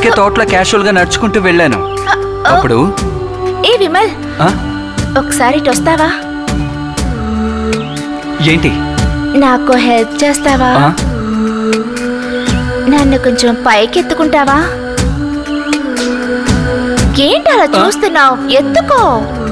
ఊరికే తోటలో క్యాషువల్ గా నడుచుకుంటూ వెళ్ళాను అప్పుడు ఏ విమల్ ఆ, ఒకసారి ఇటు వస్తావా ఏంటి నాకు హెల్ప్ చేస్తావా ఆ, నన్ను కొంచెం పైకి ఎత్తుకుంటావా ఏంటి అలా చూస్తున్నావు ఎత్తుకో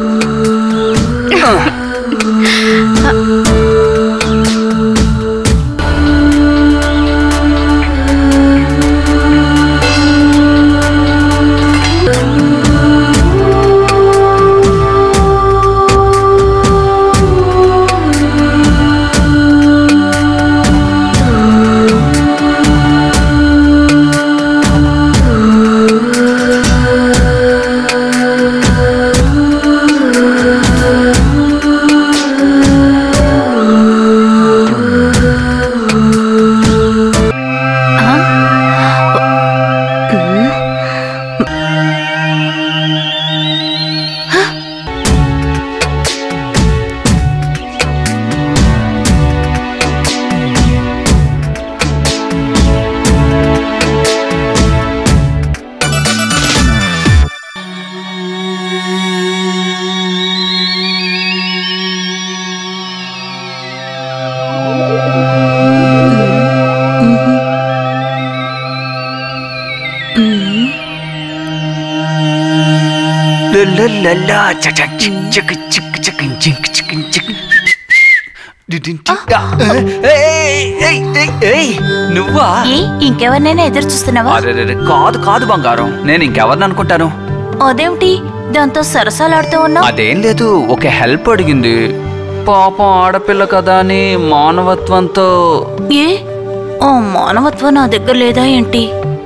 లలలలా, చచ, చిక్, చిక్, చిక్, చిక్, జింక్, చిక్, చిక్. డిడిన్ టిక్, ఆ, ఏయ్, ఏయ్, ఏయ్, ఏయ్, నువ్వా ఏ ఇంకెవరినైనా ఎదురు చూస్తున్నావా అరెరెరె, కాదు కాదు బంగారం నేను ఇంకెవరిని అనుకుంటాను అదేమిటి దాంతో సరసాలాడుతూ ఉన్నావు అదేం లేదు ఒక హెల్ప్ అడిగింది పాపం ఆడపిల్ల కదా అని మానవత్వంతో ఏ ఓ మానవత్వం నా దగ్గర లేదా ఏంటి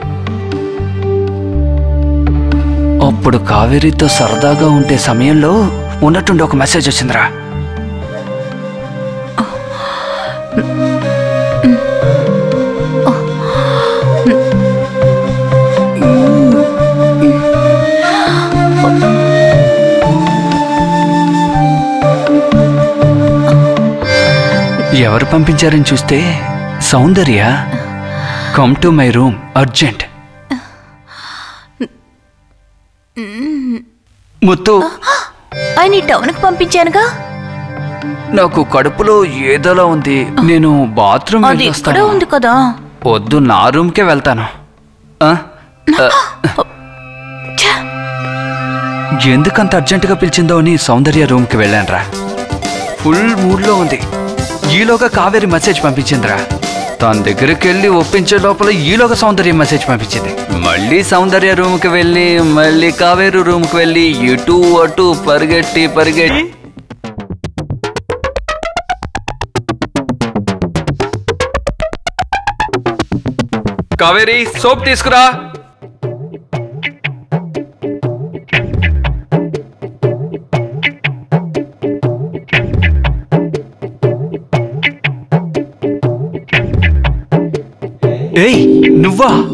అప్పుడు కావేరితో సరదాగా ఉండే సమయంలో ఉన్నట్టుండి ఒక మెసేజ్ వచ్చిందిరా ఎవరు పంపించారని చూస్తే Soundarya come to my room urgent Muthu ఆయన ఈ టౌన్కి పంపించానుగా నాకు కడుపులో ఏదోలా ఉంది నేను బాత్రూమ్ అది ఇక్కడ వెళ్ళొస్తాను ఉంది కదా వద్దు నా రూమ్కే వెళ్తాను ఆ? ఆ, ఛ! ఎందుకంత అర్జెంటుగా పిలిచిందో అని సౌందర్య రూమ్కి వెళ్ళానురా ఫుల్ మూడ్లో ఉంది ఈలోగా కావేరి మెసేజ్ పంపించిందిరా తన దగ్గరికి వెళ్ళి ఒప్పించే లోపల ఈలోగా సౌందర్య మెసేజ్ పంపించింది మళ్ళీ సౌందర్య రూమ్కి వెళ్ళి మళ్ళీ కావేరి రూమ్కి వెళ్ళి ఇటు అటు పరిగెట్టి పరిగెట్టి కావేరి సోప్ తీసుకురా ఏయ్ నువ్వా